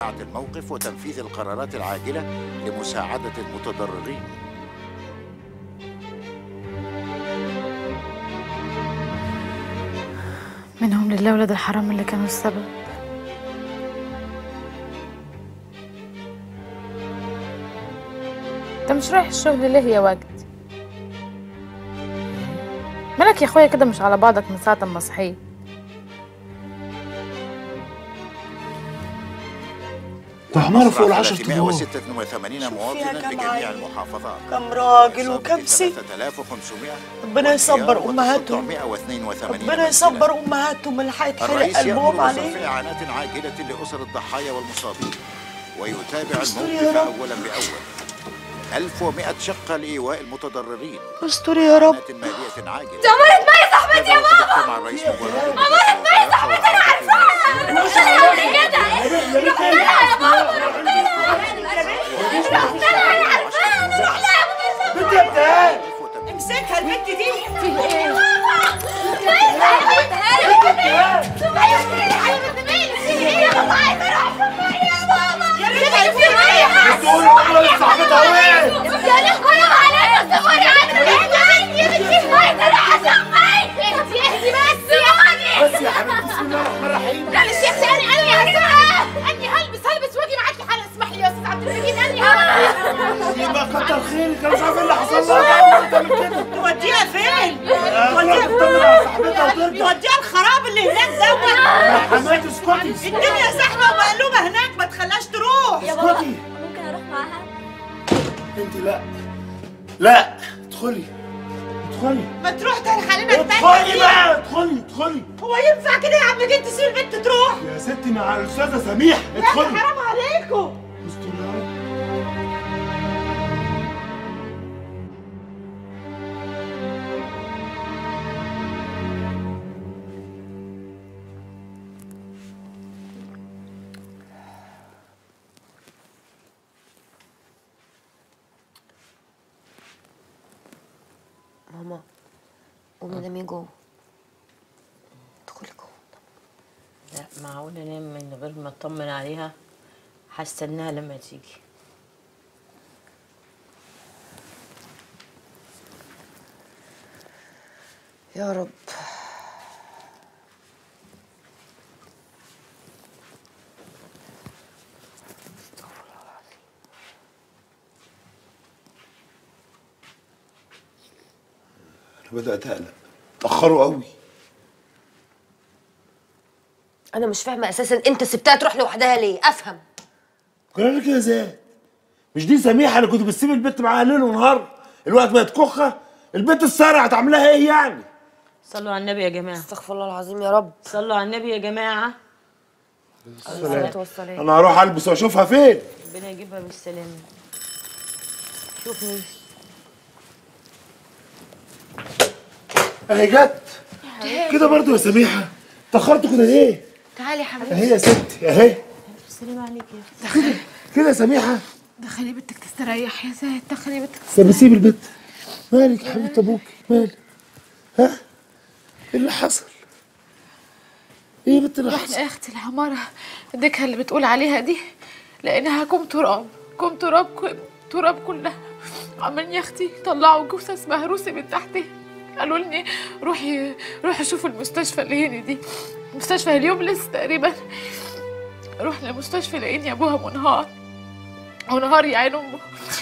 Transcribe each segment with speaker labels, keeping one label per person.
Speaker 1: متابعة الموقف وتنفيذ القرارات العاجلة لمساعدة المتضررين
Speaker 2: منهم لله ولاد الحرام اللي كانوا السبب انت مش رايح الشغل ليه يا وجد مالك يا اخويا كده مش على بعضك من ساعة ما صحيت
Speaker 3: تحمر فوق العشر
Speaker 1: 386 مواطنا
Speaker 4: كم
Speaker 1: بجميع
Speaker 4: عيل.
Speaker 1: المحافظات
Speaker 4: كم راجل وكم ست
Speaker 1: 3500
Speaker 4: ربنا يصبر أمهاتهم
Speaker 1: 982
Speaker 4: ربنا يصبر امهاتهم اللي هيتحرق
Speaker 1: الرئيس
Speaker 4: قلبهم
Speaker 1: يأمر
Speaker 4: عليه
Speaker 1: بصرف إعانات عاجلة لأسر الضحايا والمصابين ويتابع
Speaker 4: استر يا
Speaker 1: الموقف
Speaker 4: رب.
Speaker 1: أولا بأول 1100 شقة لإيواء المتضررين
Speaker 4: استر يا رب
Speaker 1: إعانات مالية عاجلة
Speaker 5: عمرت ما يا صاحبتي يا
Speaker 1: بابا مع الرئيس مبارك
Speaker 5: عمرت ما يا صاحبتي انا عارفاها رحت لها كده رحت لها يا بابا رحت لها رحت لها انا عارفاها انا رحت لها يا بابا
Speaker 4: امسكها البنت دي
Speaker 5: في ايه؟ ما
Speaker 4: يا ريت هيفوت
Speaker 5: يا صاحبتها وين؟ يا لهوي يا عليك سيبوني عنك يا بنتي ما يقدر اسمعك اهدي اهدي بس يا
Speaker 3: بس يا حبيبتي بسم الله الرحمن الرحيم
Speaker 5: لا الشيخ ثاني اني هلبس اني هلبس هلبس واجي معاكي حالا اسمح لي يا استاذ عبد المجيد اني هلبس
Speaker 3: يبقى كتر خيرك انا مش عارف ايه اللي حصل لها ده تعمل كده
Speaker 4: توديها فين؟
Speaker 3: تروح تطمن على صاحبتها وترجع
Speaker 4: توديها الخراب اللي هناك دوت
Speaker 3: يا حماتي اسكتي
Speaker 4: الدنيا زحمه ومقلوبه هناك ما تخليهاش تروح
Speaker 3: اسكتي
Speaker 5: ممكن اروح معاها
Speaker 3: انت لا لا ادخلي ادخلي
Speaker 4: ما تروح تروح علينا
Speaker 3: ادخلي
Speaker 4: التانية
Speaker 3: بقى ادخلي ادخلي
Speaker 4: هو ينفع كده يا عم جد تسيب البنت تروح؟
Speaker 3: يا ستي مع الاستاذه سميح
Speaker 4: لا
Speaker 3: ادخلي
Speaker 4: حرام عليكم
Speaker 3: استر يا رب
Speaker 6: ماما قومي نامي جوه ادخلي جوه
Speaker 7: لا معقول انام من غير ما اطمن عليها هستناها لما تيجي
Speaker 6: يا رب
Speaker 3: انا بدات اقلق اتاخروا قوي
Speaker 6: انا مش فاهمه اساسا انت سبتها تروح لوحدها ليه افهم
Speaker 3: قال لك يا زاد مش دي سميحه اللي كنت بتسيب البت معاها ليل ونهار الوقت بقت كخه البت السارة هتعمل لها ايه يعني
Speaker 7: صلوا على النبي يا جماعه
Speaker 6: استغفر الله العظيم يا رب
Speaker 7: صلوا على النبي يا جماعه
Speaker 6: الصلاه والسلام
Speaker 3: انا هروح البس واشوفها فين
Speaker 7: ربنا يجيبها بالسلامه شوف مين
Speaker 3: اهي جت كده برضو يا سميحه اتاخرتوا كده ليه
Speaker 6: تعالي يا حبيبي
Speaker 3: اهي يا ستي اهي
Speaker 7: السلام عليك يا
Speaker 3: كده يا سميحه
Speaker 2: دخلي بنتك تستريح يا زاد دخلي بنتك
Speaker 3: طب سيب البت مالك يا حبيبه ابوكي مالك ها ايه اللي حصل ايه يا بنت اللي حصل
Speaker 2: رحنا يا اختي العمارة ديكها اللي بتقول عليها دي لقيناها كوم تراب كوم تراب كوم تراب كلها عمالين يا اختي طلعوا جثث مهروسة من تحتها قالوا لي روحي روحي شوفوا المستشفى اللي هنا دي مستشفى اليوبلس تقريبا رحنا المستشفى لقيني ابوها منهار منهار يا عين امه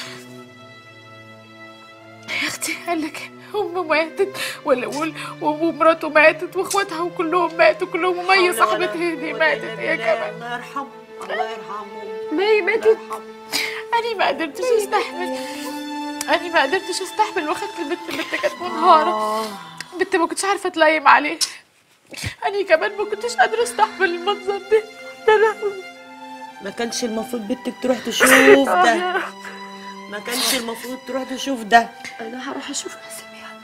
Speaker 2: يا اختي قال لك امه ماتت ولا وال- ومراته ماتت واخواتها وكلهم ماتوا كلهم ومي صاحبتها دي ماتت هي كمان
Speaker 4: الله يرحمه الله يرحمه
Speaker 2: مي ماتت أنا ما قدرتش استحمل أنا ما قدرتش استحمل واخدت البنت البنت كانت منهارة البنت ما كنتش عارفة تلايم عليه أنا كمان ما كنتش قادرة استحمل المنظر ده يا لهوي
Speaker 4: ما كانش المفروض بنتك تروح تشوف ده ما كانش المفروض تروح تشوف ده
Speaker 2: أنا هروح أشوف سميحة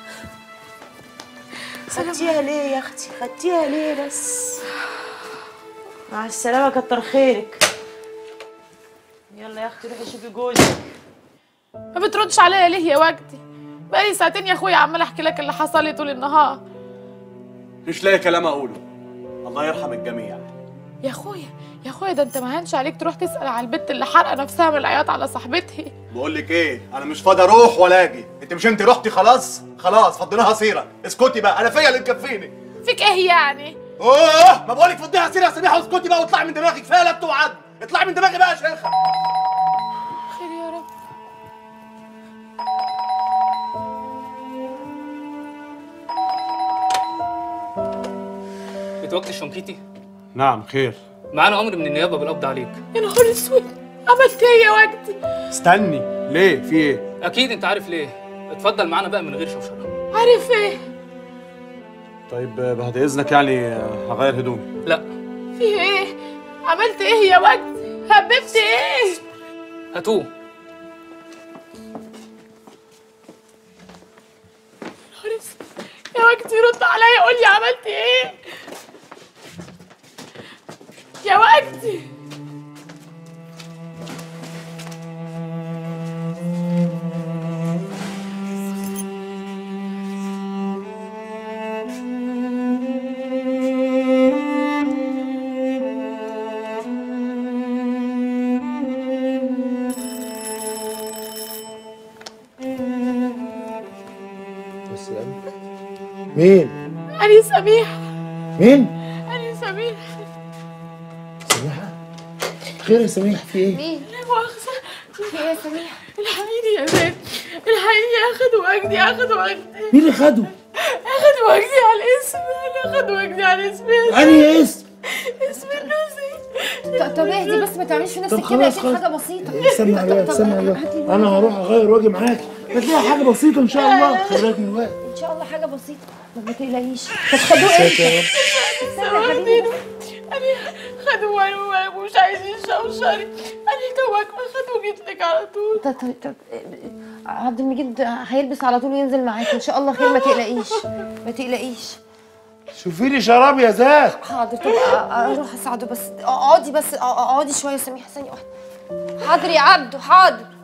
Speaker 4: خدتيها ليه يا اختي خدتيها ليه بس مع السلامه كتر خيرك يلا يا اختي روحي شوفي جوزك
Speaker 2: ما بتردش عليا ليه يا وجدي بقالي ساعتين يا أخويا عمال أحكي لك اللي حصل لي طول النهار
Speaker 8: مش لاقي كلام اقوله الله يرحم الجميع
Speaker 2: يا أخويا يا اخويا ده انت ما هنش عليك تروح تسال على البت اللي حارقه نفسها من العياط على صاحبتها
Speaker 8: بقول لك ايه انا مش فاضي اروح ولا اجي انت مش انت رحتي خلاص خلاص فضيناها سيره اسكتي بقى انا فيا اللي مكفيني
Speaker 2: فيك ايه يعني
Speaker 8: اوه ما بقولك فضيها سيره يا سميحه واسكتي بقى واطلعي من دماغك كفايه لبت وعد اطلعي من دماغي بقى يا شيخه
Speaker 2: خير يا رب
Speaker 9: بتوكل الشنكيتي
Speaker 3: نعم خير
Speaker 9: معانا امر من النيابه بالقبض عليك
Speaker 2: يا نهار اسود عملت ايه يا وجدي
Speaker 3: استني ليه في ايه
Speaker 9: اكيد انت عارف ليه اتفضل معانا بقى من غير شوشره
Speaker 2: عارف ايه
Speaker 3: طيب بعد اذنك يعني هغير هدومي
Speaker 9: لا
Speaker 2: في ايه عملت ايه يا وجدي هببت ايه
Speaker 9: هاتوه
Speaker 2: نهار اسود يا وجدي رد عليا قول لي عملت ايه يا وجدي
Speaker 3: مين
Speaker 2: أنا سميحة
Speaker 3: مين
Speaker 2: أنا سميحة
Speaker 3: سميحه خير يا سميحه في ايه
Speaker 2: لا مؤاخذة في إيه يا سميحة؟ الحقيني يا زين الحقيني أخدوا وجدي أخدوا وجدي
Speaker 3: مين اللي خده
Speaker 2: أخدوا وجدي على الاسم أنا أخدوا وجدي على الاسم
Speaker 3: انهي اسم
Speaker 2: اسم اللوزي
Speaker 6: طب اهدي بس ما تعمليش في
Speaker 3: طب
Speaker 6: نفسك كده
Speaker 3: خلاص
Speaker 6: اكيد
Speaker 3: خلاص
Speaker 6: حاجه بسيطه
Speaker 3: استنى عليا
Speaker 6: طب-
Speaker 3: استنى عليا
Speaker 6: هاتي
Speaker 3: انا هروح اغير واجي معاك هتلاقي حاجه بسيطه ان شاء الله خلي بالك من الوقت
Speaker 6: ان شاء الله حاجه بسيطه طب ما تقلقيش طب خدوه
Speaker 3: ساتر يا
Speaker 6: ايه
Speaker 3: رب
Speaker 6: استنى يا حبيبي
Speaker 2: أنا خدوا ومش عايزين شوشري أنا توك ما خدوا جيت لك على طول
Speaker 6: طب طب طب عبد المجيد هيلبس على طول وينزل معاك ان شاء الله خير ما تقلقيش ما تقلقيش
Speaker 3: شوفي لي شراب يا ذات
Speaker 6: حاضر طب أ- اروح اساعده بس اقعدي بس اقعدي شويه سميحه ثانيه واحده حاضر يا عبدو حاضر